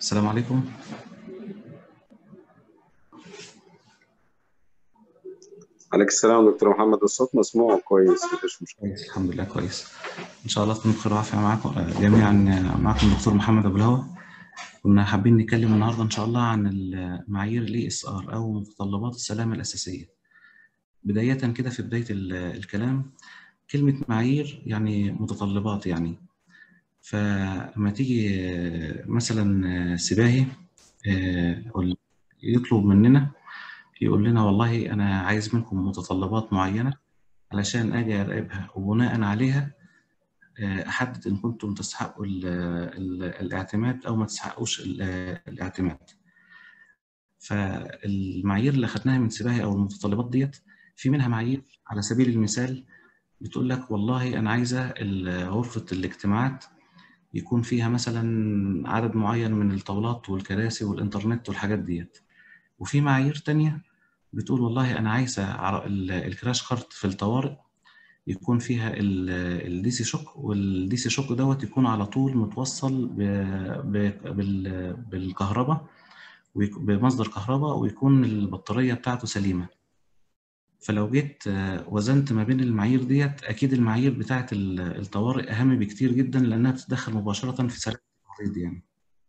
السلام عليكم عليك السلام دكتور محمد الصوت مسموع كويس مفيش مشكله كويس الحمد لله كويس ان شاء الله تكون بخير وعافيه معاكم جميعا معكم الدكتور محمد ابو الهوى كنا حابين نتكلم النهارده ان شاء الله عن المعايير الاي اس ار او متطلبات السلامه الاساسيه بدايه كده في بدايه الكلام كلمه معايير يعني متطلبات يعني فلما تيجي مثلا سباهي يطلب مننا يقول لنا والله انا عايز منكم متطلبات معينه علشان اجي اراقبها وبناء عليها احدد ان كنتم تستحقوا ال ال الاعتماد او ما تستحقوش الاعتماد فالمعايير اللي اخذناها من سباهي او المتطلبات ديت في منها معايير على سبيل المثال بتقول لك والله انا عايزه غرفه الاجتماعات يكون فيها مثلا عدد معين من الطاولات والكراسي والانترنت والحاجات ديت وفي معايير تانية بتقول والله انا عايزه الكراش كارت في الطوارئ يكون فيها الدي سي شوك والدي سي شوك دوت يكون على طول متوصل بالكهرباء بمصدر كهرباء ويكون البطاريه بتاعته سليمه فلو جيت وزنت ما بين المعايير ديت اكيد المعايير بتاعه الطوارئ اهم بكتير جدا لانها بتتدخل مباشره في سلامه المريض يعني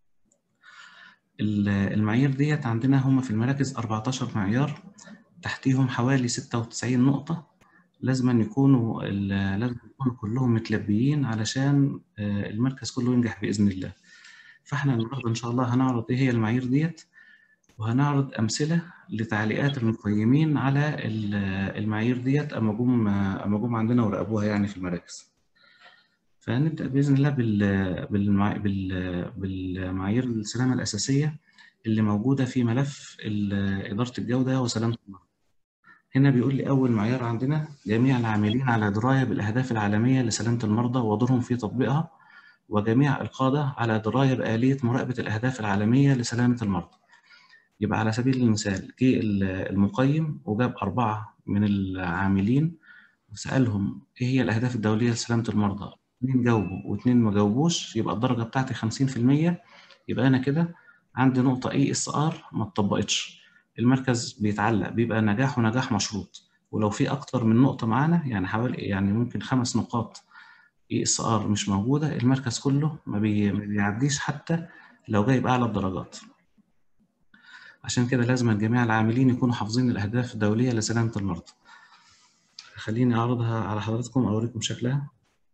المعايير ديت عندنا هم في المراكز 14 معيار تحتيهم حوالي 96 نقطة لازم يكونوا لازم يكونوا كلهم متلبيين علشان المركز كله ينجح بإذن الله فاحنا النهارده إن شاء الله هنعرض إيه هي المعايير ديت وهنعرض أمثلة لتعليقات المقيمين على المعايير ديت أما جم أما جم عندنا وراقبوها يعني في المراكز. فهنبدأ بإذن الله بال... بال... بالمعايير السلامة الأساسية اللي موجودة في ملف إدارة الجودة وسلامة المرضى. هنا بيقول لي أول معيار عندنا جميع العاملين على دراية بالأهداف العالمية لسلامة المرضى ودورهم في تطبيقها وجميع القادة على دراية بآلية مراقبة الأهداف العالمية لسلامة المرضى. يبقى على سبيل المثال جه المقيم وجاب أربعة من العاملين وسألهم إيه هي الأهداف الدولية لسلامة المرضى اثنين جاوبوا واثنين ما جاوبوش يبقى الدرجه بتاعتي 50% يبقى انا كده عندي نقطه اي اس ار ما اتطبقتش المركز بيتعلق بيبقى نجاح ونجاح مشروط ولو في اكتر من نقطه معانا يعني حوالي يعني ممكن خمس نقاط اي اس ار مش موجوده المركز كله ما, بي... ما بيعديش حتى لو جايب اعلى الدرجات عشان كده لازم جميع العاملين يكونوا حافظين الاهداف الدوليه لسلامه المرضى خليني اعرضها على حضراتكم اوريكم شكلها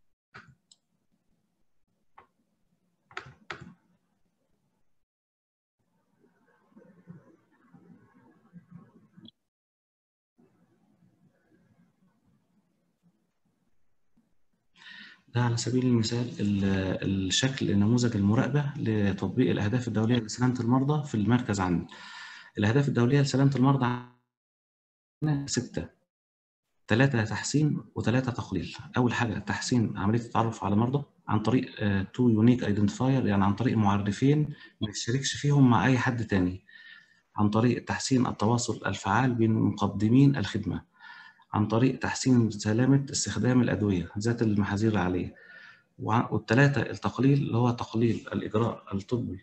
ده على سبيل المثال الشكل النموذج المراقبة لتطبيق الأهداف الدولية لسلامة المرضى في المركز عندنا. الأهداف الدولية لسلامة المرضى عندنا ستة ثلاثة تحسين وثلاثة تقليل. أول حاجة تحسين عملية التعرف على المرضى عن طريق تو يونيك ايدنتيفاير يعني عن طريق معرفين ما يشتركش فيهم مع أي حد تاني. عن طريق تحسين التواصل الفعال بين مقدمين الخدمة. عن طريق تحسين سلامة استخدام الأدوية ذات المحاذير العالية والثلاثة التقليل اللي هو تقليل الإجراء الطبي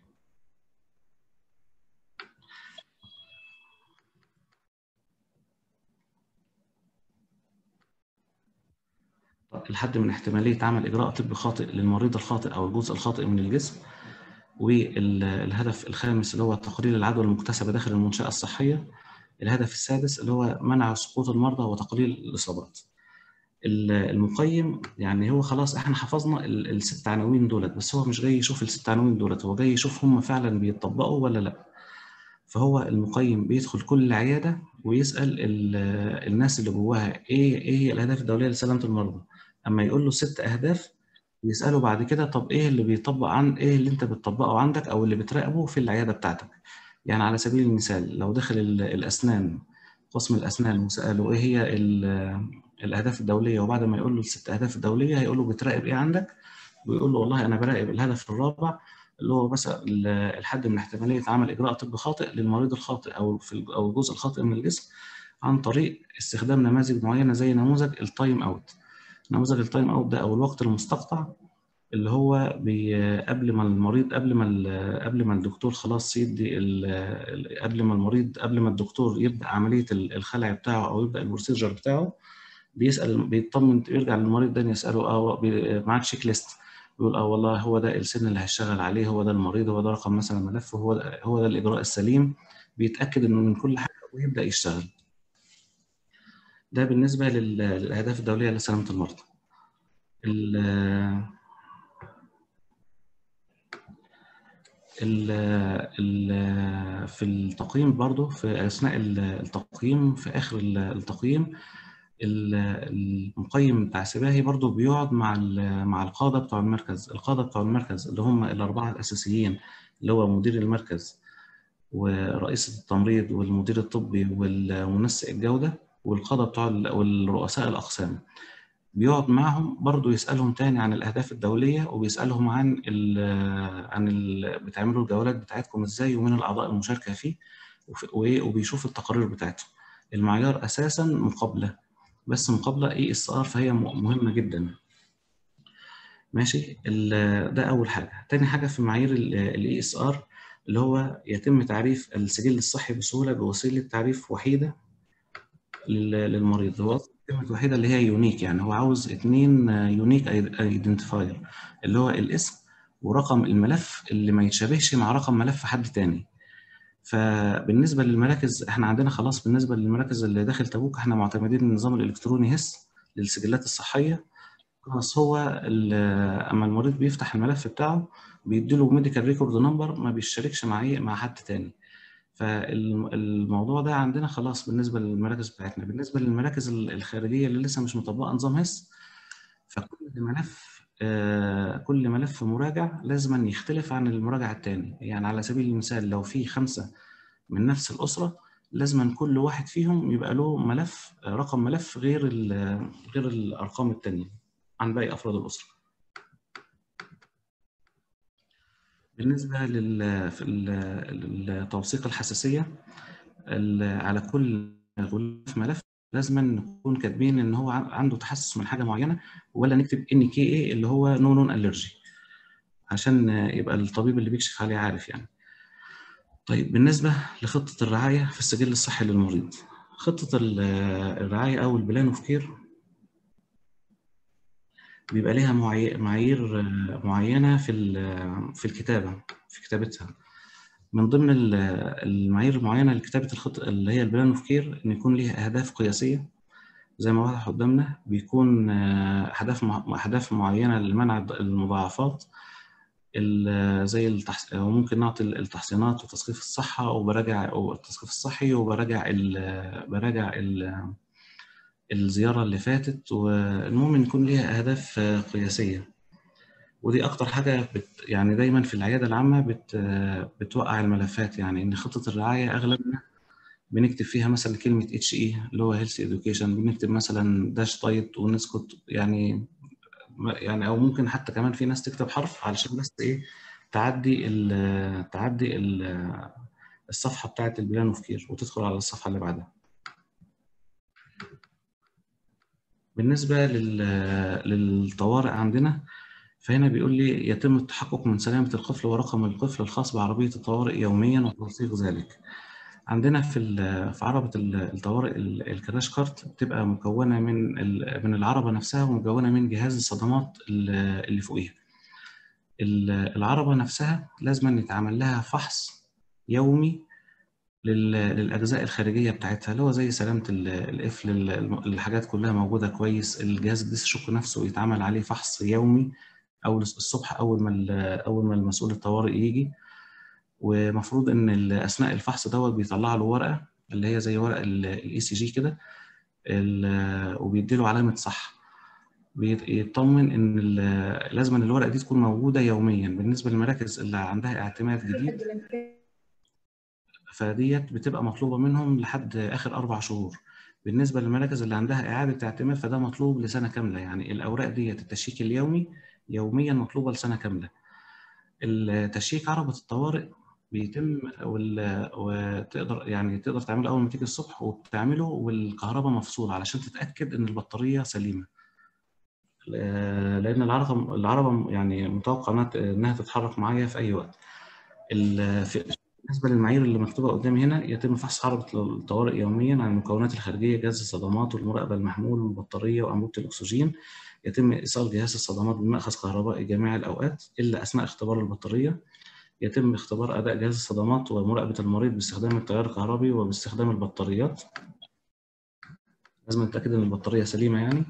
الحد من احتمالية عمل إجراء طبي خاطئ للمريض الخاطئ أو الجزء الخاطئ من الجسم والهدف الخامس اللي هو تقليل العدوى المكتسبة داخل المنشأة الصحية الهدف السادس اللي هو منع سقوط المرضى وتقليل الإصابات المقيم يعني هو خلاص احنا حفظنا الست عناوين دولت بس هو مش جاي يشوف الست عناوين دولت هو جاي يشوف هم فعلا بيطبقوا ولا لا فهو المقيم بيدخل كل عياده ويسال الناس اللي جواها ايه ايه هي الاهداف الدوليه لسلامه المرضى اما يقول له ست اهداف يساله بعد كده طب ايه اللي بيطبق عن ايه اللي انت بتطبقه عندك او اللي بتراقبه في العياده بتاعتك يعني على سبيل المثال لو دخل الاسنان قسم الاسنان وساله ايه هي الاهداف الدوليه وبعد ما يقول له الست اهداف الدوليه هيقول له بتراقب ايه عندك ويقول له والله انا براقب الهدف الرابع اللي هو مثلا الحد من احتماليه عمل اجراء طبي خاطئ للمريض الخاطئ او في او الجزء الخاطئ من الجسم عن طريق استخدام نماذج معينه زي نموذج التايم اوت نموذج التايم اوت ده او الوقت المستقطع اللي هو بي قبل ما المريض قبل ما قبل ما الدكتور خلاص يدي قبل ما المريض قبل ما الدكتور يبدا عمليه الخلع بتاعه او يبدا البروسيجر بتاعه بيسال بيطمن يرجع للمريض ده يساله اه معاك شيك ليست بيقول اه والله هو ده السن اللي هيشتغل عليه هو ده المريض هو ده رقم مثلا ملف هو ده هو ده الاجراء السليم بيتاكد انه من كل حاجه ويبدا يشتغل ده بالنسبه للاهداف الدوليه لسلامه المرضى ال ال في التقييم برضو في اثناء التقييم في اخر التقييم المقيم بتاع سباهي برضو بيقعد مع مع القاده بتوع المركز القاده بتوع المركز اللي هم الاربعه الاساسيين اللي هو مدير المركز ورئيس التمريض والمدير الطبي ومنسق الجوده والقاده بتوع والرؤساء الاقسام بيقعد معهم برضو يسألهم تاني عن الأهداف الدولية وبيسألهم عن ال عن ال بتعملوا الجولات بتاعتكم ازاي ومين الأعضاء المشاركة فيه وبيشوف التقارير بتاعتهم المعيار أساسا مقابلة بس مقابلة اي اس ار فهي مهمة جدا ماشي ده أول حاجة تاني حاجة في معايير الاي اس ار اللي هو يتم تعريف السجل الصحي بسهولة بوسيلة تعريف وحيدة للمريض هو الكلمة الوحيدة اللي هي يونيك يعني هو عاوز اتنين يونيك ايدنتيفاير اللي هو الاسم ورقم الملف اللي ما يتشابهش مع رقم ملف حد تاني فبالنسبة للمراكز احنا عندنا خلاص بالنسبة للمراكز اللي داخل تبوك احنا معتمدين النظام الالكتروني هس للسجلات الصحية خلاص هو اما المريض بيفتح الملف بتاعه بيديله ميديكال ريكورد نمبر ما بيشتركش مع مع حد تاني فالموضوع ده عندنا خلاص بالنسبه للمراكز بتاعتنا بالنسبه للمراكز الخارجيه اللي لسه مش مطبقه نظام هس فكل ملف آه كل ملف مراجع لازم يختلف عن المراجع الثاني يعني على سبيل المثال لو في خمسه من نفس الاسره لازم كل واحد فيهم يبقى له ملف رقم ملف غير غير الارقام الثانيه عن باقي افراد الاسره بالنسبة للتوثيق الحساسية على كل غلاف ملف لازم نكون كاتبين ان هو عنده تحسس من حاجة معينة ولا نكتب ان كي اي اللي هو نو نون الرجي عشان يبقى الطبيب اللي بيكشف عليه عارف يعني طيب بالنسبة لخطة الرعاية في السجل الصحي للمريض خطة الرعاية أو البلان اوف كير بيبقى ليها معايير معينه في في الكتابه في كتابتها من ضمن المعايير المعينه لكتابه الخطه اللي هي البلان اوف كير ان يكون ليها اهداف قياسيه زي ما واضح قدامنا بيكون اهداف اهداف معينه لمنع المضاعفات زي التحس... وممكن نعطي التحصينات وتثقيف الصحه وبراجع التثقيف الصحي وبراجع ال... براجع ال... الزيارة اللي فاتت والمهم يكون ليها أهداف قياسية ودي أكتر حاجة بت يعني دايما في العيادة العامة بت بتوقع الملفات يعني إن خطة الرعاية أغلبنا بنكتب فيها مثلا كلمة اتش اي اللي هو هيلث اديوكيشن بنكتب مثلا داش تايت ونسكت يعني يعني أو ممكن حتى كمان في ناس تكتب حرف علشان بس إيه تعدي ال تعدي ال الصفحة بتاعت البلان اوف كير وتدخل على الصفحة اللي بعدها بالنسبة للطوارئ عندنا فهنا بيقول لي يتم التحقق من سلامة الطفل ورقم الطفل الخاص بعربية الطوارئ يوميا وتوثيق ذلك. عندنا في في عربة الطوارئ الكراش كارت بتبقى مكونة من من العربة نفسها ومكونة من جهاز الصدمات اللي فوقيها. العربة نفسها لازم يتعمل لها فحص يومي للاجزاء الخارجيه بتاعتها اللي هو زي سلامه القفل الحاجات كلها موجوده كويس الجهاز الديس شوك نفسه يتعمل عليه فحص يومي او الصبح اول ما اول ما المسؤول الطوارئ يجي ومفروض ان اثناء الفحص دوت بيطلع له ورقه اللي هي زي ورق الاي سي جي كده وبيدي له علامه صح بيطمن ان لازم الورقه دي تكون موجوده يوميا بالنسبه للمراكز اللي عندها اعتماد جديد فديت بتبقى مطلوبة منهم لحد آخر أربع شهور بالنسبة للمراكز اللي عندها إعادة اعتماد فده مطلوب لسنة كاملة يعني الأوراق ديت التشيك اليومي يوميا مطلوبة لسنة كاملة التشيك عربة الطوارئ بيتم وتقدر يعني تقدر تعمله أول ما تيجي الصبح وبتعمله والكهرباء مفصولة علشان تتأكد إن البطارية سليمة آه، لان العربه العربه يعني متوقع إنها- انها تتحرك معايا في اي وقت ال- في- بالنسبه للمعايير اللي مكتوبه قدامي هنا يتم فحص عربه الطوارئ يوميا عن المكونات الخارجيه جهاز الصدمات والمراقبه المحمول والبطاريه وانبوبه الاكسجين يتم ايصال جهاز الصدمات بمأخذ كهربائي جميع الاوقات الا اثناء اختبار البطاريه يتم اختبار اداء جهاز الصدمات ومراقبه المريض باستخدام التيار الكهربي وباستخدام البطاريات لازم نتاكد ان البطاريه سليمه يعني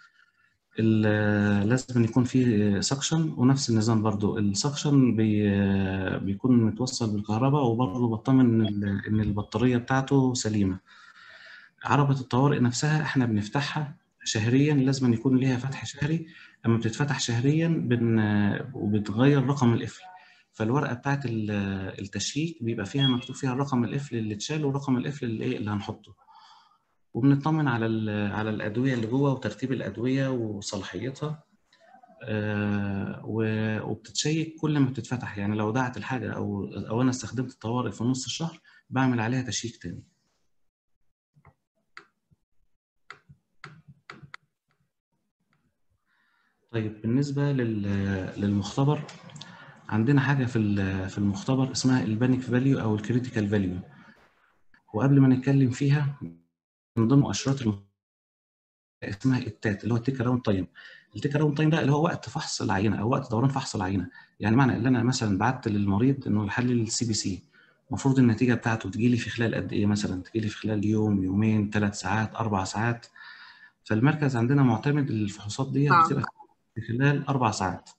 ال- لازم يكون في سكشن ونفس النظام برضو السكشن بي بيكون متوصل بالكهرباء وبرضو بطمن ان ال- ان البطاريه بتاعته سليمه عربه الطوارئ نفسها احنا بنفتحها شهريا لازم يكون ليها فتح شهري اما بتتفتح شهريا بن وبتغير رقم القفل فالورقه بتاعت ال- التشيك بيبقى فيها مكتوب فيها رقم القفل اللي اتشال ورقم القفل اللي ايه اللي هنحطه وبنطمن على ال- على الادويه اللي جوه وترتيب الادويه وصلاحيتها آه، و- وبتتشيك كل ما بتتفتح يعني لو ضاعت الحاجه او او انا استخدمت الطوارئ في نص الشهر بعمل عليها تشيك تاني طيب بالنسبه لل- للمختبر عندنا حاجه في ال- في المختبر اسمها البانيك فاليو او الكريتيكال فاليو وقبل ما نتكلم فيها من ضمن مؤشرات الم- اسمها التات اللي هو التيك اراوند تايم التيك اراوند تايم ده اللي هو وقت فحص العينه او وقت دوران فحص العينه يعني معنى ان انا مثلا بعت للمريض انه يحلل السي بي سي المفروض النتيجه بتاعته تجي لي في خلال قد ايه مثلا تجي لي في خلال يوم يومين ثلاث ساعات اربع ساعات فالمركز عندنا معتمد الفحوصات دي آه. بتبقى في خلال اربع ساعات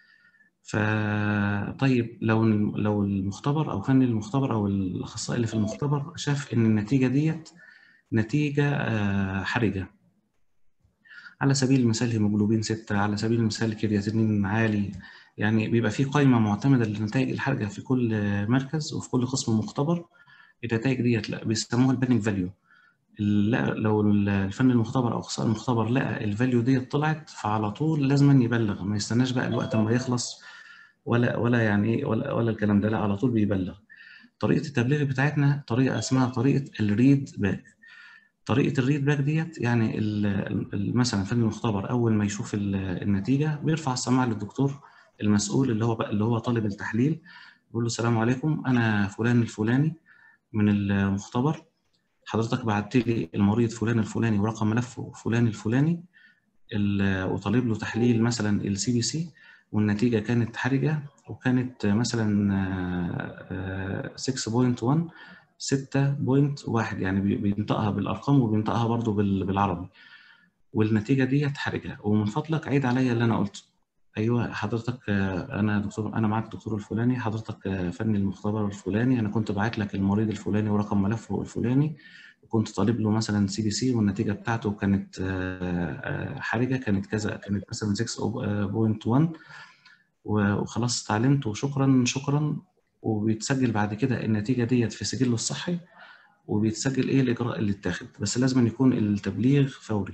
فطيب لو لو المختبر او فني المختبر او الاخصائي اللي في المختبر شاف ان النتيجه ديت نتيجه آه، حرجه على سبيل المثال هيموجلوبين 6 على سبيل المثال كرياتينين عالي يعني بيبقى في قائمه معتمده للنتائج الحرجه في كل مركز وفي كل قسم مختبر النتائج ديت لا بيسموها البانيك فاليو لا لو الفن المختبر او اخصائي المختبر لقى الفاليو ديت طلعت فعلى طول لازم يبلغ ما يستناش بقى الوقت ما يخلص ولا ولا يعني ايه ولا ولا الكلام ده لا على طول بيبلغ طريقه التبليغ بتاعتنا طريقه اسمها طريقه الريد باك طريقه الريد باك ديت يعني ال- ال- مثلا فن المختبر اول ما يشوف ال- النتيجه بيرفع السماعه للدكتور المسؤول اللي هو بقى اللي هو طالب التحليل يقول له السلام عليكم انا فلان الفلاني من المختبر حضرتك بعت لي المريض فلان الفلاني ورقم ملفه فلان الفلاني ال- وطالب له تحليل مثلا السي بي سي والنتيجه كانت حرجه وكانت مثلا آه، آه، 6.1 6.1 يعني بي- بينطقها بالارقام وبينطقها برضو بال- بالعربي والنتيجه ديت حرجه ومن فضلك عيد عليا اللي انا قلته ايوه حضرتك آه، انا دكتور انا معاك الدكتور الفلاني حضرتك آه، فني المختبر الفلاني انا كنت باعت لك المريض الفلاني ورقم ملفه الفلاني كنت طالب له مثلا سي بي سي والنتيجه بتاعته كانت آه، آه، حرجه كانت كذا كانت مثلا 6.1 و- وخلاص اتعلمت وشكرا شكرا وبيتسجل بعد كده النتيجه ديت في سجله الصحي وبيتسجل ايه الاجراء اللي اتاخد بس لازم يكون التبليغ فوري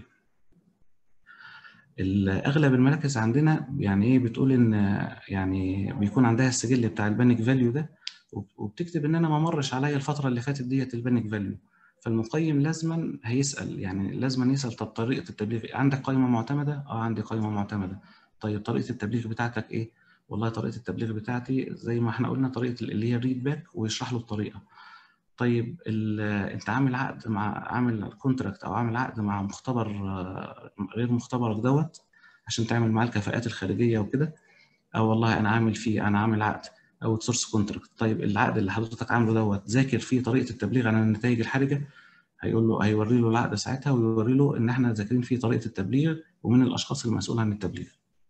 ال- اغلب المراكز عندنا يعني ايه بتقول ان يعني بيكون عندها السجل بتاع البانيك فاليو ده وب- وبتكتب ان انا ما مرش عليا الفتره اللي فاتت ديت البانيك فاليو فالمقيم لازما هيسال يعني لازما يسال طب طريقه التبليغ إيه؟ عندك قائمه معتمده اه عندي قائمه معتمده طيب طريقه التبليغ بتاعتك ايه والله طريقه التبليغ بتاعتي زي ما احنا قلنا طريقه اللي هي الريد باك ويشرح له الطريقه طيب ال- انت عامل عقد مع عامل كونتراكت او عامل عقد مع مختبر آه، غير مختبرك دوت عشان تعمل معاه الكفاءات الخارجيه وكده او والله انا عامل فيه انا عامل عقد او سورس كونتراكت طيب العقد اللي حضرتك عامله دوت ذاكر فيه طريقه التبليغ عن النتائج الحرجه هيقول له هيوري له العقد ساعتها ويوري له ان احنا ذاكرين فيه طريقه التبليغ ومن الاشخاص المسؤول عن التبليغ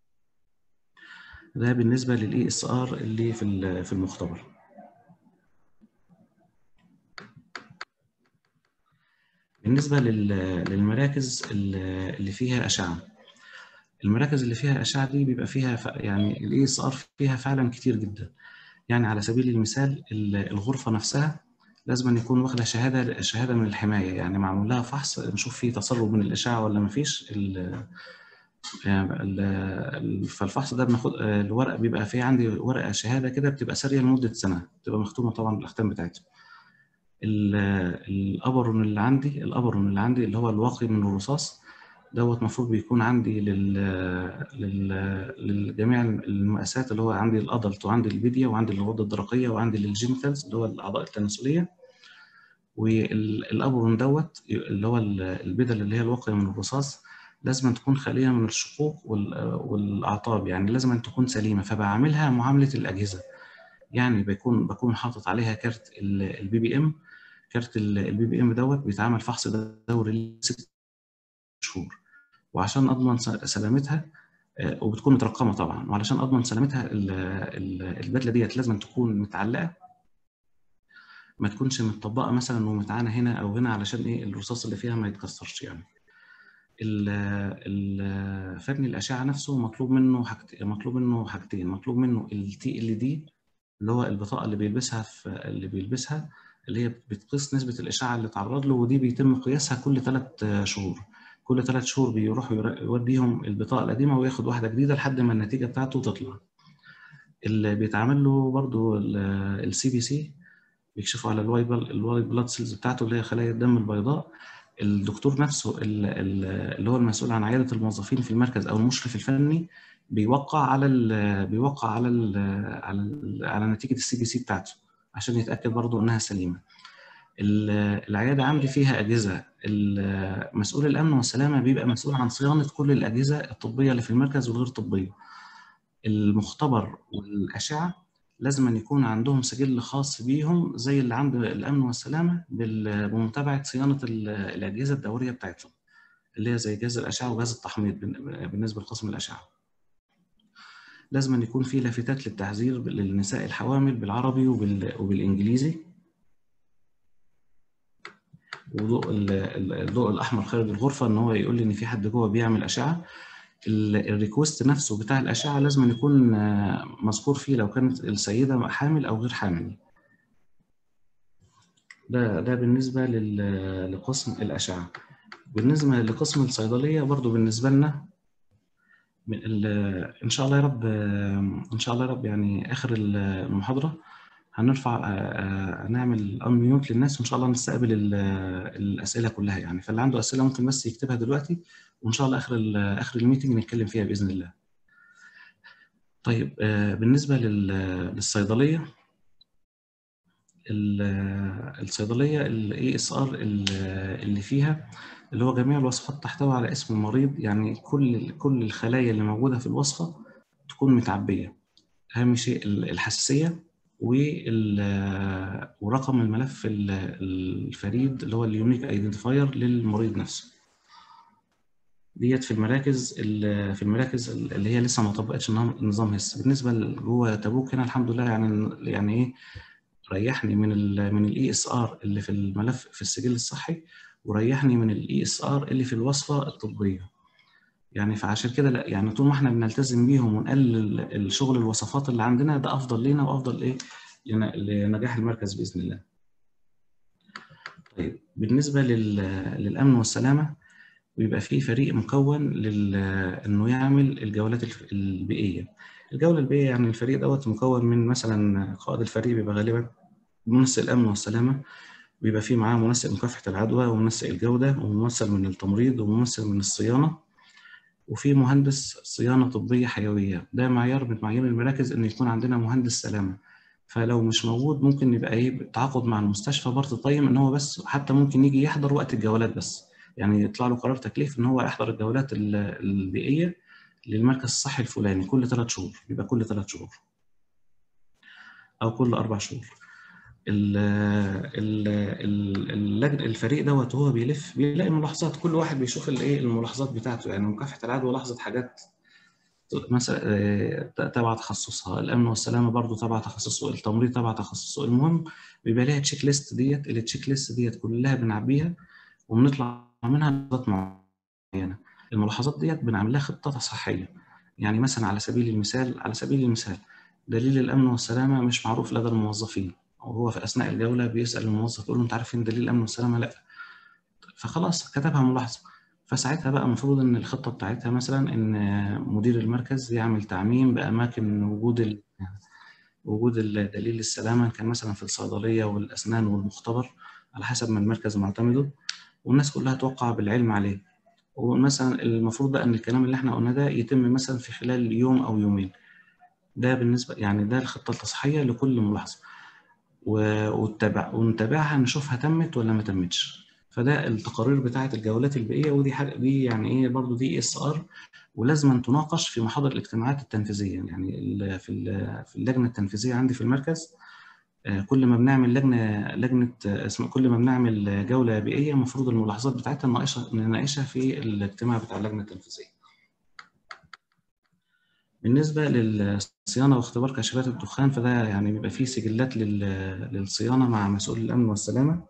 ده بالنسبه للاي اس ار اللي في ال- في المختبر بالنسبه لل- للمراكز اللي اللي فيها اشعه المراكز اللي فيها اشعه دي بيبقى فيها ف- يعني الاي اس ار فيها فعلا كتير جدا يعني على سبيل المثال ال- الغرفه نفسها لازم أن يكون واخده شهاده شهاده من الحمايه يعني معمول لها فحص نشوف فيه تسرب من الاشعه ولا ما فيش ال- ال- ال- فالفحص ده بناخد الورق بيبقى فيه عندي ورقه شهاده كده بتبقى ساريه لمده سنه بتبقى مختومه طبعا بالاختام بتاعتها ال- الابرون اللي عندي الابرون اللي عندي اللي هو الواقي من الرصاص دوت المفروض بيكون عندي لل... لل... للجميع المقاسات اللي هو عندي الادلت وعندي البيديا وعندي الغده الدرقيه وعندي للجينيتالز اللي هو الاعضاء التناسليه والابرون دوت اللي هو البدل اللي هي الواقيه من الرصاص لازم تكون خاليه من الشقوق والاعطاب يعني لازم أن تكون سليمه فبعملها معامله الاجهزه يعني بيكون بكون حاطط عليها كارت البي بي ام كارت البي بي ام دوت بيتعمل فحص دوري ست شهور وعشان اضمن سلامتها وبتكون مترقمه طبعا وعلشان اضمن سلامتها البدله ديت لازم تكون متعلقه ما تكونش متطبقه مثلا ومتعانه هنا او هنا علشان ايه الرصاص اللي فيها ما يتكسرش يعني فني الاشعه نفسه مطلوب منه حاجتين مطلوب منه حاجتين مطلوب منه التي ال دي اللي هو البطاقه اللي بيلبسها في اللي بيلبسها اللي هي بتقيس نسبه الاشعه اللي تعرض له ودي بيتم قياسها كل ثلاث شهور كل ثلاث شهور بيروح يوديهم البطاقه القديمه وياخد واحده جديده لحد ما النتيجه بتاعته تطلع اللي بيتعمل له برضو السي بي سي بيكشفوا على الواي الواي بلاد سيلز بتاعته اللي هي خلايا الدم البيضاء الدكتور نفسه اللي هو المسؤول عن عياده الموظفين في المركز او المشرف الفني بيوقع على ال بيوقع على ال على ال على نتيجه السي بي سي بتاعته عشان يتاكد برضو انها سليمه العياده عندي فيها اجهزه مسؤول الامن والسلامه بيبقى مسؤول عن صيانه كل الاجهزه الطبيه اللي في المركز والغير طبيه المختبر والاشعه لازم أن يكون عندهم سجل خاص بيهم زي اللي عند الامن والسلامه بمتابعه صيانه الاجهزه الدوريه بتاعتهم اللي هي زي جهاز الاشعه وجهاز التحميض بالنسبه لقسم الاشعه لازم أن يكون في لافتات للتحذير للنساء الحوامل بالعربي وبالانجليزي وضوء الضوء الاحمر خارج الغرفه ان هو يقول لي ان في حد جوه بيعمل اشعه الريكوست نفسه بتاع الاشعه لازم يكون مذكور فيه لو كانت السيده حامل او غير حامل ده ده بالنسبه لقسم الاشعه بالنسبه لقسم الصيدليه برضو بالنسبه لنا ان شاء الله يا رب ان شاء الله يا رب يعني اخر المحاضره هنرفع نعمل انميوت للناس وان شاء الله نستقبل الاسئله كلها يعني فاللي عنده اسئله ممكن بس يكتبها دلوقتي وان شاء الله اخر اخر الميتنج نتكلم فيها باذن الله. طيب بالنسبه للصيدليه الصيدليه الاي اس ار اللي فيها اللي هو جميع الوصفات تحتوي على اسم المريض يعني كل كل الخلايا اللي موجوده في الوصفه تكون متعبيه اهم شيء الحساسيه ورقم الملف الفريد اللي هو اليونيك ايدنتيفاير للمريض نفسه ديت في المراكز في المراكز اللي هي لسه ما طبقتش نظام هس بالنسبه جوه تبوك هنا الحمد لله يعني يعني ايه ريحني من ال من الاي اس ار اللي في الملف في السجل الصحي وريحني من الاي اس ار اللي في الوصفه الطبيه يعني فعشان كده لا يعني طول ما احنا بنلتزم بيهم ونقلل الشغل الوصفات اللي عندنا ده افضل لينا وافضل ايه لنجاح المركز باذن الله. طيب بالنسبه للامن والسلامه بيبقى فيه فريق مكون لل انه يعمل الجولات البيئيه. الجوله البيئيه يعني الفريق دوت مكون من مثلا قائد الفريق بيبقى غالبا منسق الامن والسلامه بيبقى فيه معاه منسق مكافحه العدوى ومنسق الجوده وممثل من التمريض وممثل من الصيانه وفي مهندس صيانه طبيه حيويه ده معيار من معايير المراكز ان يكون عندنا مهندس سلامه فلو مش موجود ممكن يبقى ايه تعاقد مع المستشفى بارت تايم ان هو بس حتى ممكن يجي يحضر وقت الجولات بس يعني يطلع له قرار تكليف ان هو يحضر الجولات البيئيه للمركز الصحي الفلاني كل ثلاث شهور يبقى كل ثلاث شهور او كل اربع شهور ال ال الفريق دوت وهو بيلف بيلاقي ملاحظات كل واحد بيشوف الايه الملاحظات بتاعته يعني مكافحه العدوى لاحظت حاجات مثلا تبع تخصصها الامن والسلامه برضو تبع تخصصه التمريض تبع تخصصه المهم بيبقى ليها تشيك ليست ديت التشيك ليست ديت كلها بنعبيها وبنطلع منها ملاحظات معينه الملاحظات ديت بنعمل لها خطه صحيه يعني مثلا على سبيل المثال على سبيل المثال دليل الامن والسلامه مش معروف لدى الموظفين وهو في اثناء الجوله بيسال الموظف يقول له انت عارف فين دليل الامن والسلامه لا فخلاص كتبها ملاحظه فساعتها بقى المفروض ان الخطه بتاعتها مثلا ان مدير المركز يعمل تعميم باماكن وجود ال... وجود دليل السلامه كان مثلا في الصيدليه والاسنان والمختبر على حسب ما المركز معتمده والناس كلها توقع بالعلم عليه ومثلا المفروض بقى ان الكلام اللي احنا قلناه ده يتم مثلا في خلال يوم او يومين ده بالنسبه يعني ده الخطه التصحيحيه لكل ملاحظه ونتابع ونتابعها نشوفها تمت ولا ما تمتش فده التقارير بتاعه الجولات البيئيه ودي حاجه دي يعني ايه برضو دي اس ار ولازم تناقش في محاضر الاجتماعات التنفيذيه يعني في في اللجنه التنفيذيه عندي في المركز كل ما بنعمل لجنه لجنه اسم كل ما بنعمل جوله بيئيه المفروض الملاحظات بتاعتها نناقشها نناقشها في الاجتماع بتاع اللجنه التنفيذيه. بالنسبه للصيانه واختبار كشافات الدخان فده يعني بيبقى فيه سجلات للصيانه مع مسؤول الامن والسلامه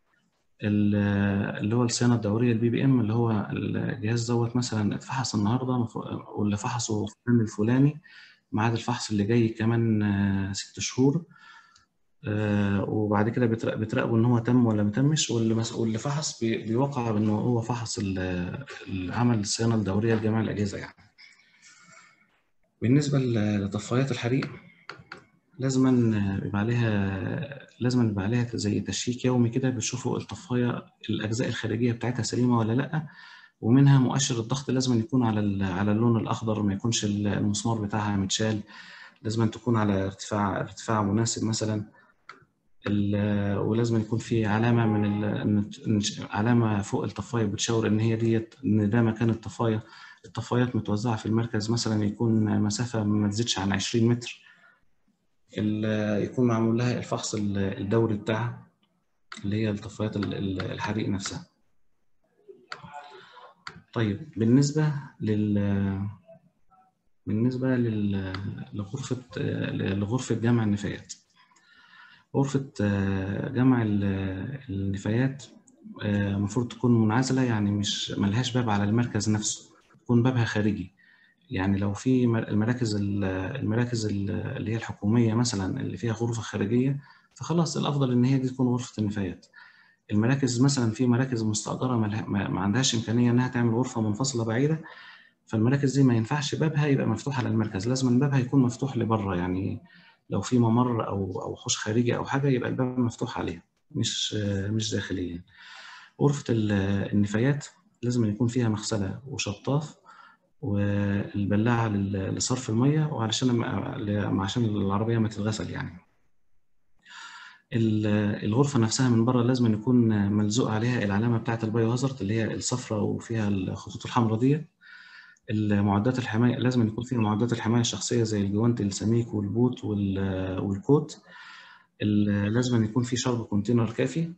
اللي هو الصيانه الدوريه البي بي ام اللي هو الجهاز دوت مثلا اتفحص النهارده واللي فحصه فلان الفلاني ميعاد الفحص اللي جاي كمان ست شهور آه وبعد كده بتراقبوا ان هو تم ولا ما تمش واللي مسؤول اللي فحص بيوقع بانه هو فحص عمل الصيانه الدوريه لجميع الاجهزه يعني. بالنسبه لطفايات الحريق لازم يبقى عليها لازم يبقى عليها زي تشيك يومي كده بتشوفوا الطفايه الاجزاء الخارجيه بتاعتها سليمه ولا لا ومنها مؤشر الضغط لازم يكون على على اللون الاخضر ما يكونش المسمار بتاعها متشال لازم تكون على ارتفاع ارتفاع مناسب مثلا ولازم يكون في علامه من ال... علامه فوق الطفايه بتشاور ان هي ديت ان ده مكان الطفايه الطفايات متوزعه في المركز مثلا يكون مسافه ما تزيدش عن 20 متر يكون معمول لها الفحص الدوري بتاعها اللي هي الطفايات الحريق نفسها طيب بالنسبه لل بالنسبه لل... لغرفه لغرفه جمع النفايات غرفة جمع النفايات المفروض تكون منعزلة يعني مش ملهاش باب على المركز نفسه يكون بابها خارجي يعني لو في المراكز المراكز اللي هي الحكومية مثلا اللي فيها غرفة خارجية فخلاص الأفضل إن هي دي تكون غرفة النفايات المراكز مثلا في مراكز مستأجرة ما عندهاش إمكانية إنها تعمل غرفة منفصلة بعيدة فالمراكز دي ما ينفعش بابها يبقى مفتوح على المركز لازم بابها يكون مفتوح لبره يعني لو في ممر او او حوش خارجي او حاجه يبقى الباب مفتوح عليها مش مش داخليا غرفه النفايات لازم يكون فيها مغسله وشطاف والبلاعه لصرف الميه وعلشان عشان العربيه ما تتغسل يعني الغرفه نفسها من بره لازم يكون ملزوق عليها العلامه بتاعه البايو هازارد اللي هي الصفراء وفيها الخطوط الحمراء دي المعدات الحمايه لازم يكون فيها معدات الحمايه الشخصيه زي الجوانت السميك والبوت والكوت لازم يكون في شرب كونتينر كافي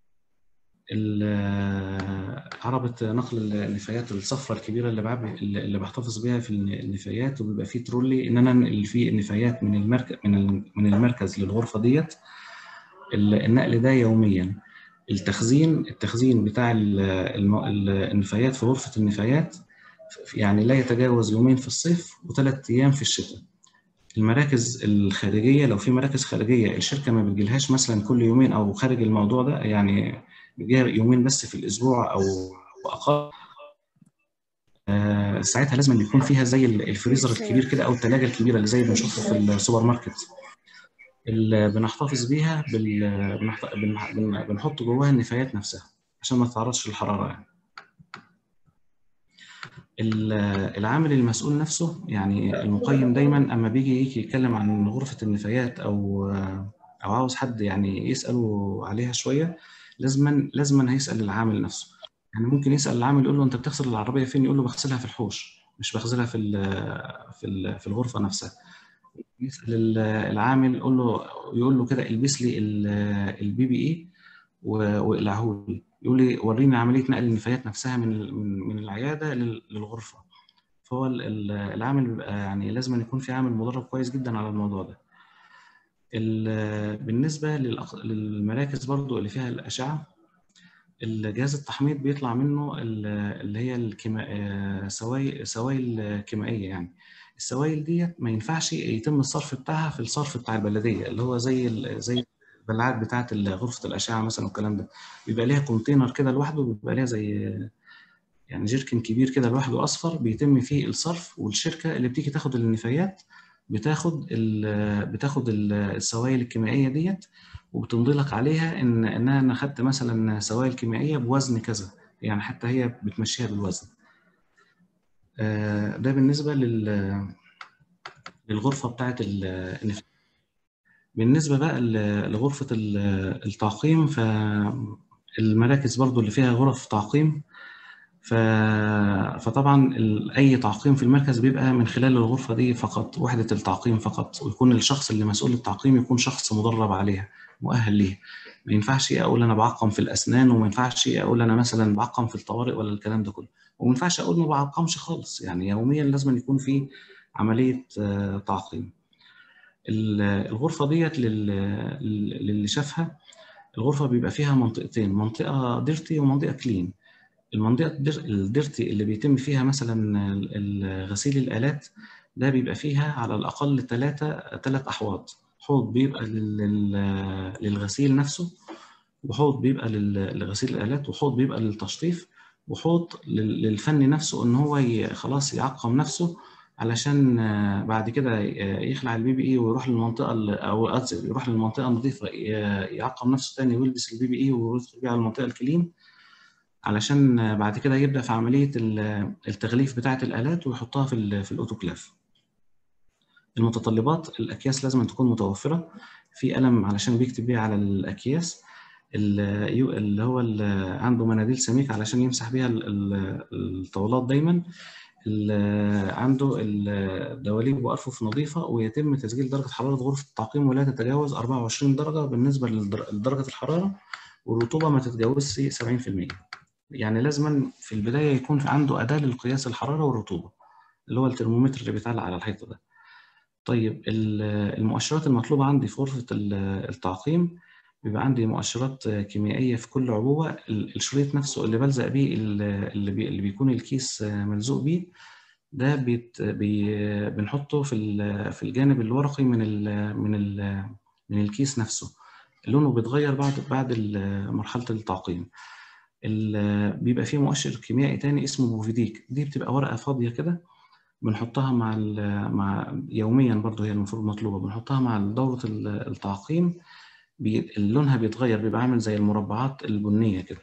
عربة نقل النفايات الصفراء الكبيرة اللي بعب اللي بحتفظ بيها في النفايات وبيبقى فيه ترولي إن أنا أنقل فيه النفايات من المركز من من المركز للغرفة ديت النقل ده يوميا التخزين التخزين بتاع النفايات في غرفة النفايات يعني لا يتجاوز يومين في الصيف وثلاث ايام في الشتاء المراكز الخارجيه لو في مراكز خارجيه الشركه ما بتجيلهاش مثلا كل يومين او خارج الموضوع ده يعني بيجيها يومين بس في الاسبوع او اقل آه ساعتها لازم يكون فيها زي الفريزر الكبير كده او الثلاجه الكبيره اللي زي اللي بنشوفها في السوبر ماركت اللي بنحتفظ بيها بال... بنح... بنحط جواها النفايات نفسها عشان ما تتعرضش للحراره يعني. العامل المسؤول نفسه يعني المقيم دايما اما بيجي يجي يتكلم عن غرفه النفايات او او عاوز حد يعني يساله عليها شويه لازما لازما هيسال العامل نفسه يعني ممكن يسال العامل يقول له انت بتغسل العربيه فين يقول له بغسلها في الحوش مش بغسلها في ال في ال في الغرفه نفسها يسال العامل يقول له يقول له كده البس لي البي بي اي واقلعه لي يقول لي وريني عمليه نقل النفايات نفسها من من العياده للغرفه فهو العامل بيبقى يعني لازم يكون في عامل مدرب كويس جدا على الموضوع ده بالنسبه للمراكز برضو اللي فيها الاشعه الجهاز التحميض بيطلع منه اللي هي الكيما سوائل سوائل كيميائيه يعني السوائل ديت ما ينفعش يتم الصرف بتاعها في الصرف بتاع البلديه اللي هو زي زي البلاعات بتاعه غرفه الاشعه مثلا والكلام ده بيبقى ليها كونتينر كده لوحده بيبقى ليها زي يعني جيركن كبير كده لوحده اصفر بيتم فيه الصرف والشركه اللي بتيجي تاخد النفايات بتاخد ال بتاخد السوائل الكيميائيه ديت وبتمضي لك عليها ان ان انا خدت مثلا سوائل كيميائيه بوزن كذا يعني حتى هي بتمشيها بالوزن ده بالنسبة لل للغرفة بتاعة النفاق بالنسبة بقى لغرفة التعقيم فالمراكز برضو اللي فيها غرف تعقيم ف... فطبعا اي تعقيم في المركز بيبقى من خلال الغرفه دي فقط وحده التعقيم فقط ويكون الشخص اللي مسؤول التعقيم يكون شخص مدرب عليها مؤهل ليها ما ينفعش اقول انا بعقم في الاسنان وما ينفعش اقول انا مثلا بعقم في الطوارئ ولا الكلام ده كله وما ينفعش اقول ما بعقمش خالص يعني يوميا لازم يكون في عمليه تعقيم الغرفه ديت للي شافها الغرفه بيبقى فيها منطقتين منطقه ديرتي ومنطقه كلين المنطقه الديرتي اللي بيتم فيها مثلا غسيل الالات ده بيبقى فيها على الاقل ثلاثه ثلاث احواض حوض بيبقى للغسيل نفسه وحوض بيبقى لغسيل الالات وحوض بيبقى للتشطيف وحوض للفني نفسه ان هو خلاص يعقم نفسه علشان بعد كده يخلع البي بي اي ويروح للمنطقه او يروح للمنطقه النظيفه يعقم نفسه تاني ويلبس البي بي اي ويدخل بيه على المنطقه الكلين علشان بعد كده يبدا في عمليه التغليف بتاعه الالات ويحطها في في الاوتوكلاف المتطلبات الاكياس لازم تكون متوفره في قلم علشان بيكتب بيه على الاكياس اللي هو اللي عنده مناديل سميك علشان يمسح بيها الطاولات دايما عنده الدواليب وارفف نظيفه ويتم تسجيل درجه حراره غرفه التعقيم ولا تتجاوز 24 درجه بالنسبه لدرجه الحراره والرطوبه ما تتجاوزش 70% يعني لازما في البدايه يكون في عنده اداه للقياس الحراره والرطوبه اللي هو الترمومتر اللي بيتعلق على الحيطه ده طيب المؤشرات المطلوبه عندي في غرفه التعقيم بيبقى عندي مؤشرات كيميائيه في كل عبوه الشريط نفسه اللي بلزق بيه اللي, بي اللي بيكون الكيس ملزوق بيه ده بيت بي بنحطه في في الجانب الورقي من ال من ال من الكيس نفسه لونه بيتغير بعد بعد مرحله التعقيم بيبقى فيه مؤشر كيميائي تاني اسمه بوفيديك دي بتبقى ورقه فاضيه كده بنحطها مع مع يوميا برضه هي المفروض مطلوبه بنحطها مع دوره التعقيم بي... لونها بيتغير بيبقى عامل زي المربعات البنيه كده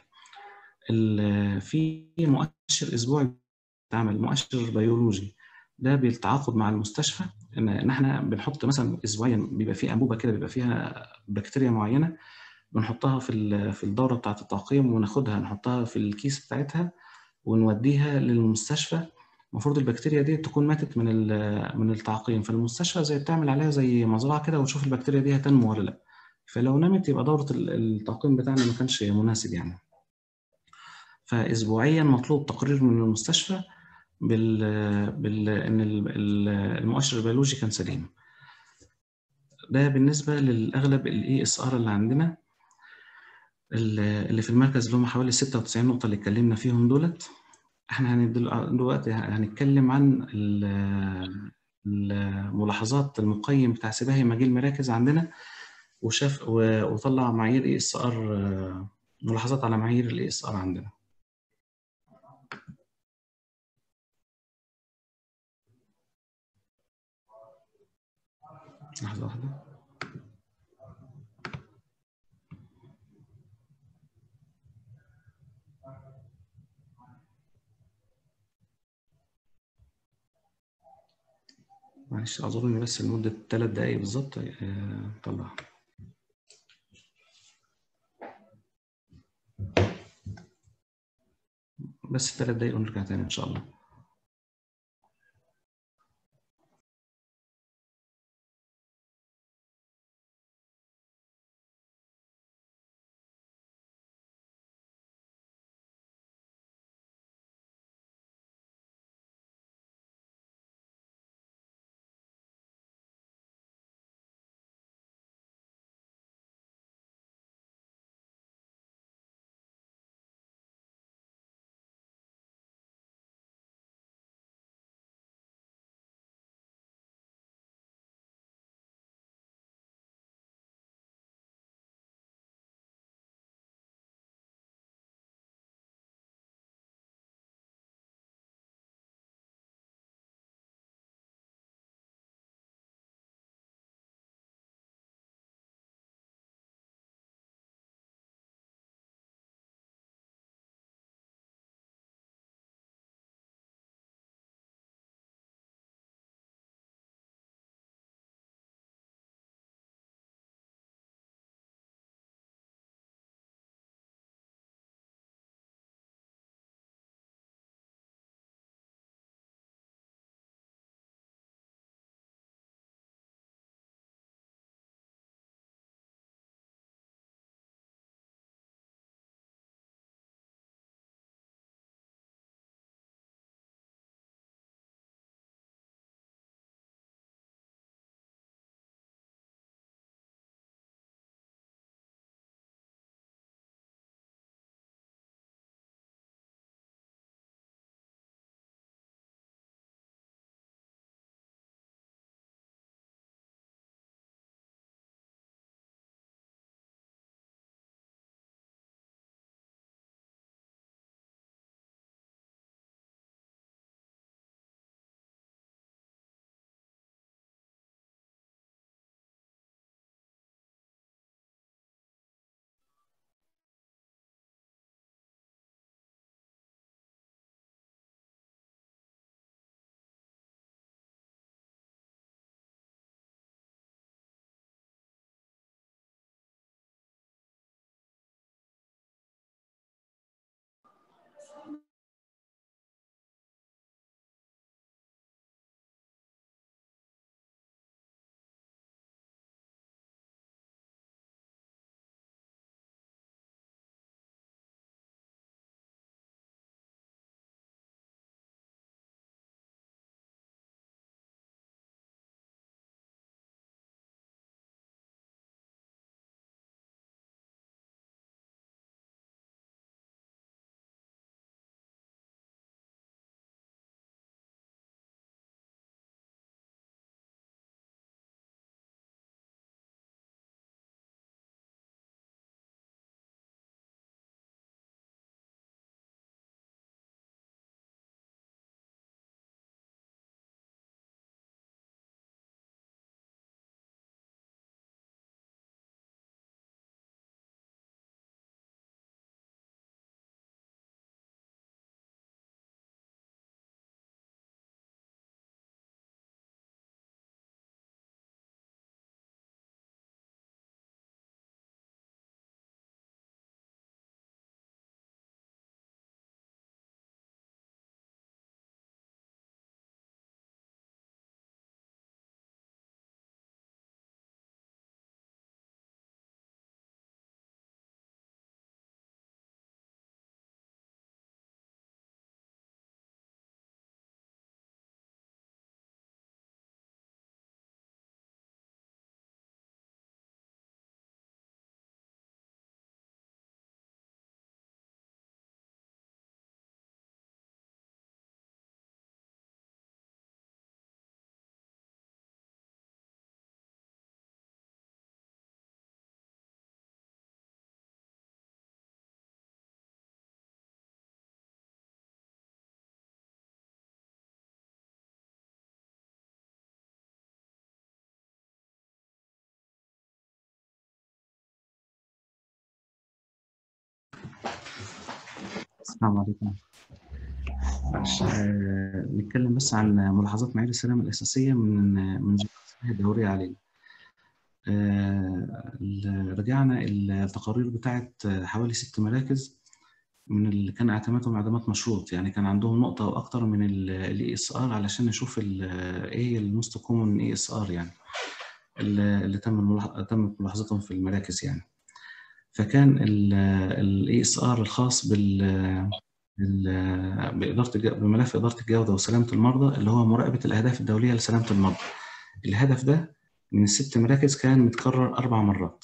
في مؤشر اسبوعي بيتعمل مؤشر بيولوجي ده بالتعاقد مع المستشفى ان احنا بنحط مثلا اسبوعيا بيبقى في انبوبه كده بيبقى فيها بكتيريا معينه بنحطها في في الدوره بتاعه التعقيم وناخدها نحطها في الكيس بتاعتها ونوديها للمستشفى المفروض البكتيريا دي تكون ماتت من من التعقيم فالمستشفى زي بتعمل عليها زي مزرعه كده وتشوف البكتيريا دي هتنمو ولا لا فلو نمت يبقى دوره التعقيم بتاعنا ما كانش مناسب يعني فاسبوعيا مطلوب تقرير من المستشفى بال, بال... ان المؤشر البيولوجي كان سليم ده بالنسبه للاغلب الاي اس ار اللي عندنا اللي في المركز اللي هم حوالي 96 نقطه اللي اتكلمنا فيهم دولت احنا دلوقتي هنتكلم عن الملاحظات المقيم بتاع سباهي مجال مراكز عندنا وشاف وطلع معايير اي اس ار ملاحظات على معايير الاي اس ار عندنا لحظة واحدة معلش اعذروني بس لمدة ثلاث دقايق بالظبط طلع بس ثلاث دقايق ونرجع تاني ان شاء الله السلام عليكم معلش آه، نتكلم بس عن ملاحظات معايير السلامة الأساسية من من الصحة الدورية علينا. آه، ال- رجعنا التقارير بتاعت حوالي ست مراكز من اللي كان اعتمادهم اعتماد مشروط يعني كان عندهم نقطة أو أكتر من الاي اس ار علشان نشوف ال- إيه الموست كومن اي اس ار يعني اللي اللي تم الملاح- تم ملاحظتهم في المراكز يعني. فكان الاي اس ار الخاص بال بال- بإدارة الج- بملف إدارة الجودة وسلامة المرضى اللي هو مراقبة الأهداف الدولية لسلامة المرضى. الهدف ده من الست مراكز كان متكرر أربع مرات.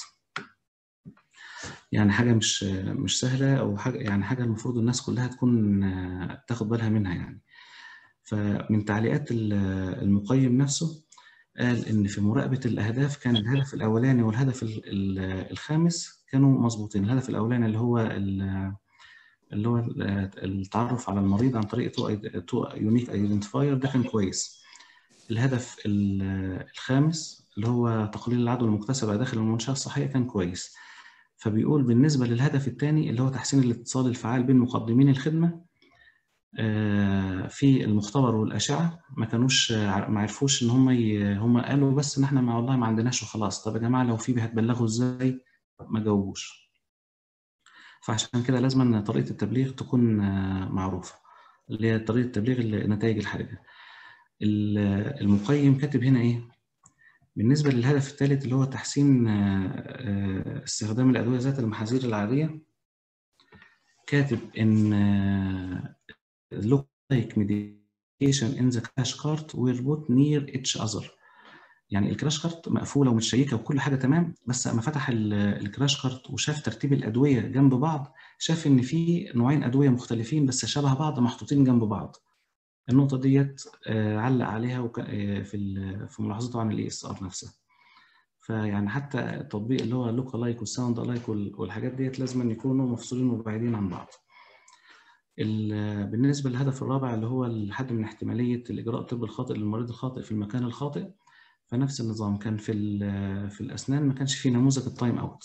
يعني حاجة مش مش سهلة أو حاجة يعني حاجة المفروض الناس كلها تكون آه، تاخد بالها منها يعني. فمن تعليقات ال- المقيم نفسه قال إن في مراقبة الأهداف كان الهدف الأولاني والهدف ال- ال- الخامس كانوا مظبوطين، الهدف الأولاني اللي هو ال- اللي هو ال- التعرف على المريض عن طريق تو تو يونيك ايدنتيفاير ده كان كويس. الهدف ال- الخامس اللي هو تقليل العدوى المكتسبة داخل المنشأة الصحية كان كويس. فبيقول بالنسبة للهدف الثاني اللي هو تحسين الاتصال الفعال بين مقدمين الخدمة آه، في المختبر والأشعة ما كانوش آه، ما عرفوش إن هم ي... هم قالوا بس إن إحنا ما والله ما عندناش وخلاص طب يا جماعة لو في هتبلغوا إزاي ما جاوبوش فعشان كده لازم أن طريقة التبليغ تكون آه، معروفة اللي هي طريقة تبليغ النتائج الحرجة ال- المقيم كاتب هنا إيه بالنسبة للهدف الثالث اللي هو تحسين آه، آه، استخدام الأدوية ذات المحاذير العادية كاتب إن آه، look like medication in the crash cart were put near each other يعني الكراش كارت مقفوله ومتشيكه وكل حاجه تمام بس اما فتح ال- الكراش كارت وشاف ترتيب الادويه جنب بعض شاف ان في نوعين ادويه مختلفين بس شبه بعض محطوطين جنب بعض النقطه ديت آه، علق عليها وك- آه، في ال- في ملاحظته عن الاي اس ار نفسها فيعني حتى التطبيق اللي هو اللوك لايك والساوند لايك والحاجات ديت لازم أن يكونوا مفصولين وبعيدين عن بعض ال- بالنسبة للهدف الرابع اللي هو الحد من احتمالية الإجراء الطبي الخاطئ للمريض الخاطئ في المكان الخاطئ فنفس النظام كان في ال- في الأسنان ما كانش فيه نموذج التايم أوت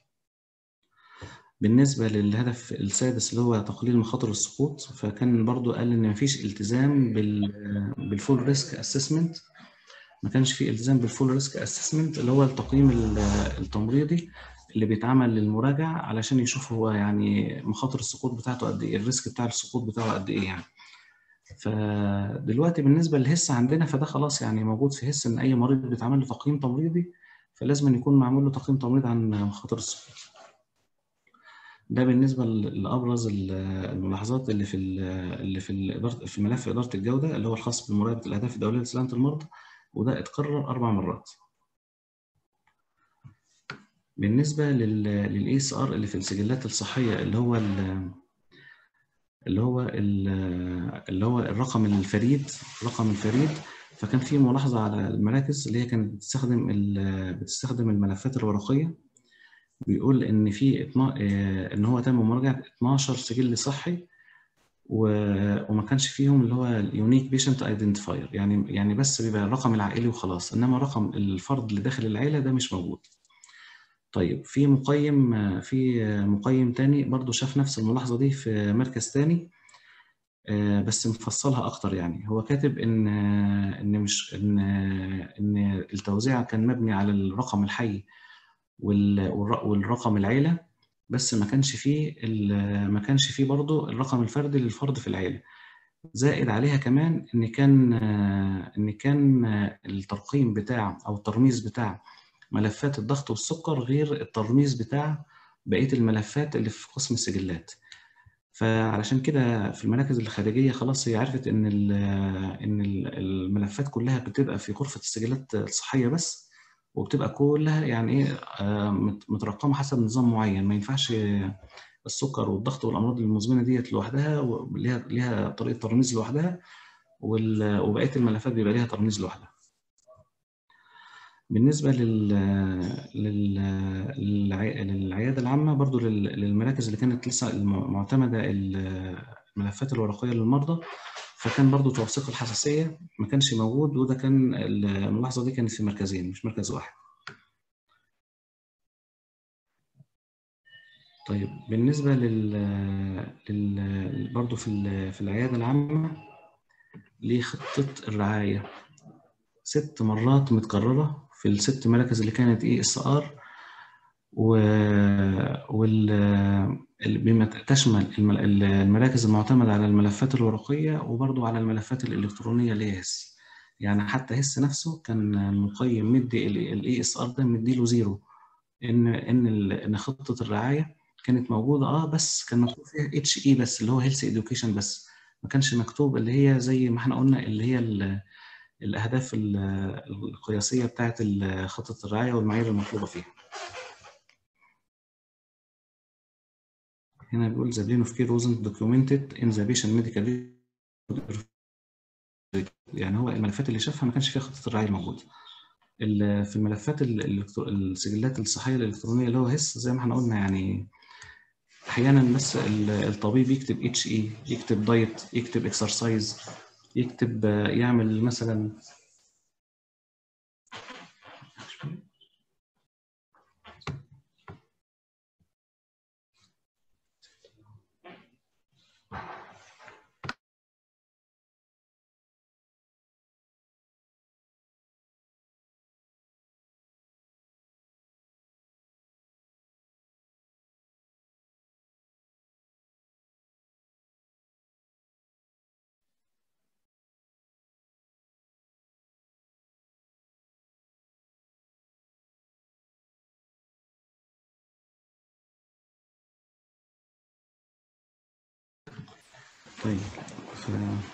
بالنسبة للهدف السادس اللي هو تقليل مخاطر السقوط فكان برضو قال إن مفيش التزام بال بالفول ريسك اسسمنت ما كانش فيه التزام بالفول ريسك اسسمنت اللي هو التقييم ال- التمريضي اللي بيتعمل للمراجع علشان يشوف هو يعني مخاطر السقوط بتاعته قد ايه الريسك بتاع السقوط بتاعه قد ايه يعني فدلوقتي بالنسبه للهس عندنا فده خلاص يعني موجود في هس ان اي مريض بيتعمل له تقييم تمريضي فلازم أن يكون معمول له تقييم تمريضي عن مخاطر السقوط ده بالنسبه ل- لابرز ال- الملاحظات اللي في ال- اللي في الإدارة في ملف اداره الجوده اللي هو الخاص بمراقبه الاهداف الدوليه لسلامه المرضى وده اتكرر اربع مرات بالنسبه للاي اس ار اللي في السجلات الصحيه اللي هو ال- اللي هو ال- اللي هو الرقم الفريد الرقم الفريد فكان في ملاحظه على المراكز اللي هي كانت بتستخدم ال- بتستخدم الملفات الورقيه بيقول ان في اتنا- آه، ان هو تم مراجعه 12 سجل صحي و- وما كانش فيهم اللي هو اليونيك بيشنت ايدنتيفاير يعني يعني بس بيبقى الرقم العائلي وخلاص انما رقم الفرد اللي داخل العيله ده مش موجود طيب في مقيم في مقيم تاني برضو شاف نفس الملاحظة دي في مركز تاني آه، بس مفصلها أكتر يعني هو كاتب إن إن مش إن إن التوزيع كان مبني على الرقم الحي وال- والر- والرقم العيلة بس ما كانش فيه ال- ما كانش فيه برضو الرقم الفردي للفرد في العيلة زائد عليها كمان إن كان آه، إن كان آه، الترقيم بتاع أو الترميز بتاع ملفات الضغط والسكر غير الترميز بتاع بقية الملفات اللي في قسم السجلات فعلشان كده في المراكز الخارجية خلاص هي عرفت إن ال إن ال- الملفات كلها بتبقى في غرفة السجلات الصحية بس وبتبقى كلها يعني إيه آه، مت- مترقمة حسب نظام معين ما ينفعش السكر والضغط والأمراض المزمنة ديت لوحدها وليها ليها طريقة ترميز لوحدها وال- وبقية الملفات بيبقى ليها ترميز لوحدها. بالنسبة لل... لل... للع- للعيادة العامة برضو لل... للمراكز اللي كانت لسه الم- معتمدة ال- الملفات الورقية للمرضى فكان برضو توثيق الحساسية ما كانش موجود وده كان الملاحظة دي كانت في مركزين مش مركز واحد طيب بالنسبة لل, لل... برضه في ال... في العيادة العامة لخطة الرعاية ست مرات متكررة في الست مراكز اللي كانت اي اس ار و... وال ال- بما تشمل الم- المراكز المعتمدة على الملفات الورقية وبرضه على الملفات الإلكترونية اللي هي هس يعني حتى هس نفسه كان المقيم مدي الاي اس ار ده مديله زيرو ان ان ال- ان خطة الرعاية كانت موجودة اه بس كان مكتوب فيها اتش اي بس اللي هو هيلث اديوكيشن بس ما كانش مكتوب اللي هي زي ما احنا قلنا اللي هي ال- الاهداف ال- القياسية بتاعت ال- خطة الرعاية والمعايير المطلوبة فيها هنا بيقول the plan of care wasn't documented in the patient medical record. يعني هو الملفات اللي شافها ما كانش فيها خطة الرعاية موجودة ال- في الملفات ال- الإلكترو- السجلات الصحية الإلكترونية اللي هو هس زي ما احنا قلنا يعني أحيانا بس ال- الطبيب يكتب اتش اي يكتب دايت يكتب اكسرسايز يكتب آه، يعمل مثلا طيب ف...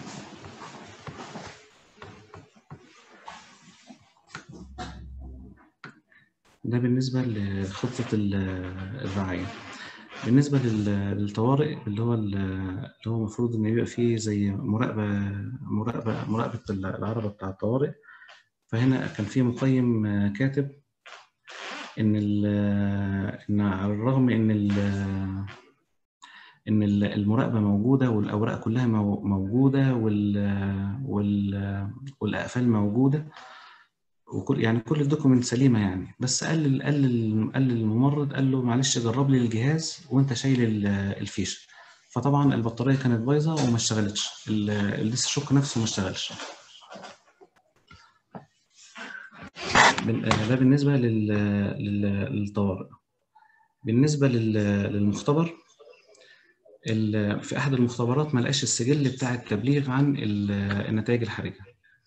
ده بالنسبة لخطة ال- الرعاية بالنسبة لل- للطوارئ اللي هو ال- اللي هو المفروض إن يبقى فيه زي مراقبة مراقبة مراقبة العربة بتاع الطوارئ فهنا كان في مقيم آه، كاتب إن ال- إن على الرغم إن ال- إن ال- المراقبة موجودة والأوراق كلها مو- موجودة وال وال والأقفال موجودة وكل يعني كل الدوكيمنت سليمه يعني بس قال ال- قال ال- قال للممرض قال له معلش جرب لي الجهاز وانت شايل ال- الفيشه فطبعا البطاريه كانت بايظه وما اشتغلتش ال- الليس شوك نفسه ما اشتغلش بال- ده بالنسبه لل- لل- للطوارئ بالنسبه لل- للمختبر ال- في احد المختبرات ما لقاش السجل بتاع التبليغ عن ال- النتائج الحرجه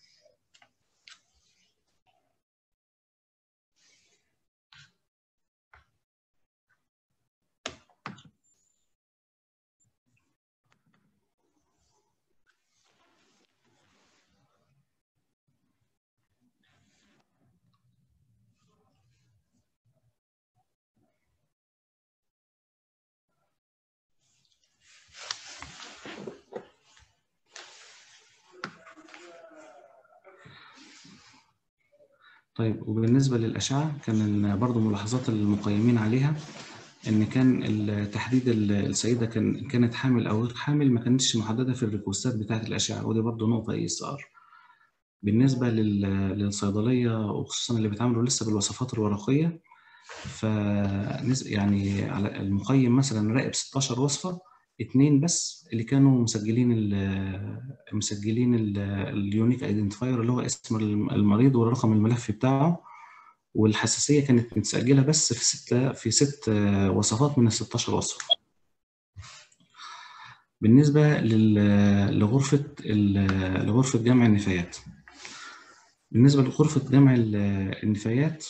طيب وبالنسبة للأشعة كان برضو ملاحظات المقيمين عليها إن كان ال- تحديد ال- السيدة كان كانت حامل أو غير حامل ما كانتش محددة في الريكوستات بتاعة الأشعة ودي برضو نقطة إي إس آر بالنسبة لل- للصيدلية وخصوصا اللي بيتعاملوا لسه بالوصفات الورقية ف يعني على المقيم مثلا راقب 16 وصفة اتنين بس اللي كانوا مسجلين ال مسجلين اليونيك ايدنتيفاير اللي هو اسم المريض ورقم الملف بتاعه والحساسية كانت متسجلة بس في ستة في ست وصفات من ال 16 وصفة. بالنسبة لل- لغرفة ال- لغرفة جمع النفايات. بالنسبة لغرفة جمع ال- النفايات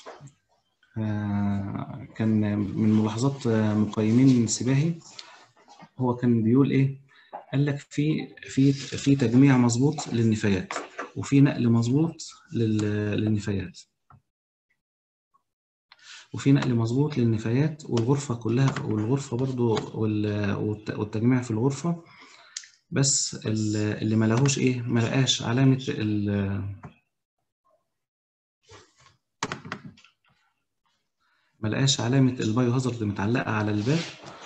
آه، كان من ملاحظات آه، مقيمين سباهي هو كان بيقول ايه؟ قال لك في في في تجميع مظبوط للنفايات وفي نقل مظبوط لل- للنفايات وفي نقل مظبوط للنفايات والغرفة كلها والغرفة برضو وال- والت- والتجميع في الغرفة بس ال- اللي ما لهوش ايه ما لقاش علامة ال- ما لقاش علامة البايو هازارد متعلقة على الباب